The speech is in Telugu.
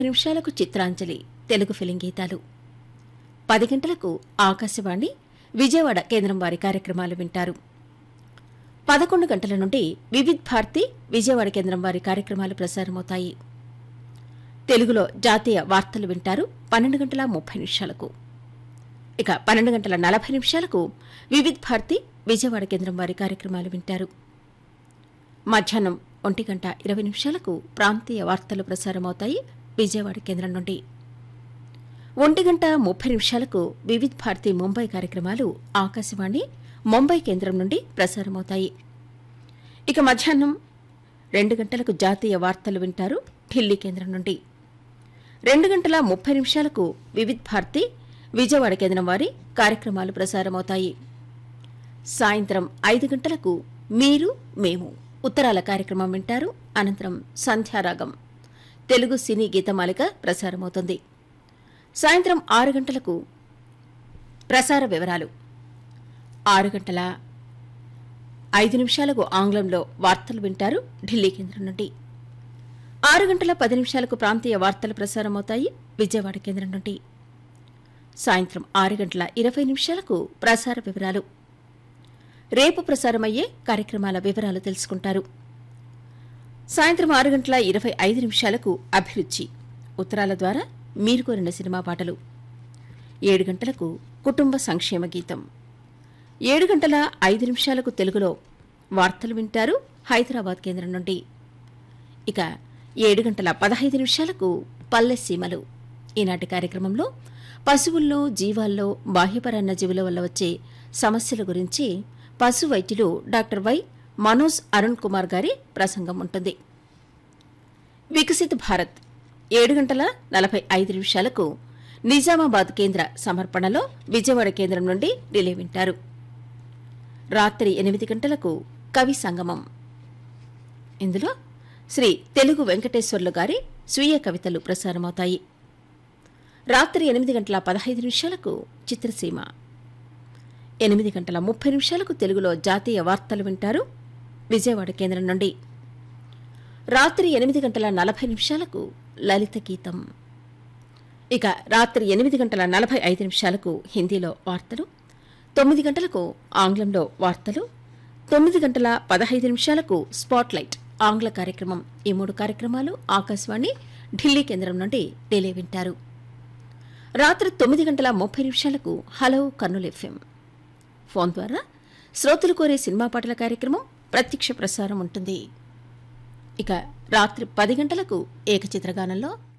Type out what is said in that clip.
నిమిషాలకు చిత్రాంజలి తెలుగు ఫిలిం గీతాలు పది గంటలకు ఆకాశవాణి విజయవాడ కేంద్రం వారి కార్యక్రమాలు వింటారు పదకొండు గంటల నుండి వివిధ్ భారతి విజయవాడ కేంద్రం వారి కార్యక్రమాలు ప్రసారమవుతాయి తెలుగులో జాతీయ వార్తలు వింటారు పన్నెండు గంటల ముప్పై నిమిషాలకు ఇక పన్నెండు గంటల నలభై నిమిషాలకు వివిధ్ భారతి విజయవాడ కేంద్రం వారి కార్యక్రమాలు వింటారు మధ్యాహ్నం ఒంటి గంట ఇరవై నిమిషాలకు ప్రాంతీయ వార్తలు ప్రసారమవుతాయి విజయవాడ కేంద్రం నుండి ఒంటి గంట ముప్పై నిమిషాలకు వివిధ్ భారతి ముంబై కార్యక్రమాలు ఆకాశవాణి ముంబై కేంద్రం నుండి ప్రసారమవుతాయి ఇక మధ్యాహ్నం రెండు గంటలకు జాతీయ వార్తలు వింటారు ఢిల్లీ కేంద్రం నుండి రెండు గంటల ముప్పై నిమిషాలకు వివిధ్ భారతి విజయవాడ కేంద్రం వారి కార్యక్రమాలు ప్రసారమవుతాయి సాయంత్రం ఐదు గంటలకు మీరు మేము ఉత్తరాల కార్యక్రమం వింటారు అనంతరం సంధ్యారాగం తెలుగు సినీ గీతమాలిక ప్రసారమవుతుంది సాయంత్రం ఆరు గంటలకు ప్రసార వివరాలు ఆరు గంటల ఐదు నిమిషాలకు ఆంగ్లంలో వార్తలు వింటారు ఢిల్లీ కేంద్రం నుండి ఆరు గంటల పది నిమిషాలకు ప్రాంతీయ వార్తలు ప్రసారమవుతాయి విజయవాడ కేంద్రం నుండి సాయంత్రం ఆరు గంటల ఇరవై నిమిషాలకు ప్రసార వివరాలు రేపు ప్రసారమయ్యే కార్యక్రమాల వివరాలు తెలుసుకుంటారు సాయంత్రం ఆరు గంటల ఇరవై ఐదు నిమిషాలకు అభిరుచి ఉత్తరాల ద్వారా మీరు కోరిన సినిమా పాటలు ఏడు గంటలకు కుటుంబ సంక్షేమ గీతం ఏడు గంటల ఐదు నిమిషాలకు తెలుగులో వార్తలు వింటారు హైదరాబాద్ కేంద్రం నుండి ఇక ఏడు గంటల పదహైదు నిమిషాలకు పల్లె సీమలు ఈనాటి కార్యక్రమంలో పశువుల్లో జీవాల్లో బాహ్యపరాన్న జీవుల వల్ల వచ్చే సమస్యల గురించి పశు వైద్యులు డాక్టర్ వై మనోజ్ అరుణ్ కుమార్ గారి ప్రసంగం ఉంటుంది వికసిత్ భారత్ ఏడు గంటల నలభై ఐదు నిమిషాలకు నిజామాబాద్ కేంద్ర సమర్పణలో విజయవాడ కేంద్రం నుండి రిలే వింటారు రాత్రి ఎనిమిది గంటలకు కవి సంగమం ఇందులో శ్రీ తెలుగు వెంకటేశ్వర్లు గారి స్వీయ కవితలు ప్రసారమవుతాయి రాత్రి ఎనిమిది గంటల పదహైదు నిమిషాలకు చిత్రసీమ ఎనిమిది గంటల ముప్పై నిమిషాలకు తెలుగులో జాతీయ వార్తలు వింటారు విజయవాడ కేంద్రం నుండి రాత్రి ఎనిమిది గంటల నలభై నిమిషాలకు లలిత గీతం ఇక రాత్రి ఎనిమిది గంటల నలభై ఐదు నిమిషాలకు హిందీలో వార్తలు తొమ్మిది గంటలకు ఆంగ్లంలో వార్తలు తొమ్మిది గంటల పదహైదు నిమిషాలకు స్పాట్లైట్ ఆంగ్ల కార్యక్రమం ఈ మూడు కార్యక్రమాలు ఆకాశవాణి ఢిల్లీ కేంద్రం నుండి డిలే వింటారు రాత్రి తొమ్మిది గంటల ముప్పై నిమిషాలకు హలో కర్నూలు ఎఫ్ఎం ఫోన్ ద్వారా శ్రోతలు కోరే సినిమా పాటల కార్యక్రమం ప్రత్యక్ష ప్రసారం ఉంటుంది ఇక రాత్రి పది గంటలకు ఏకచిత్రగానంలో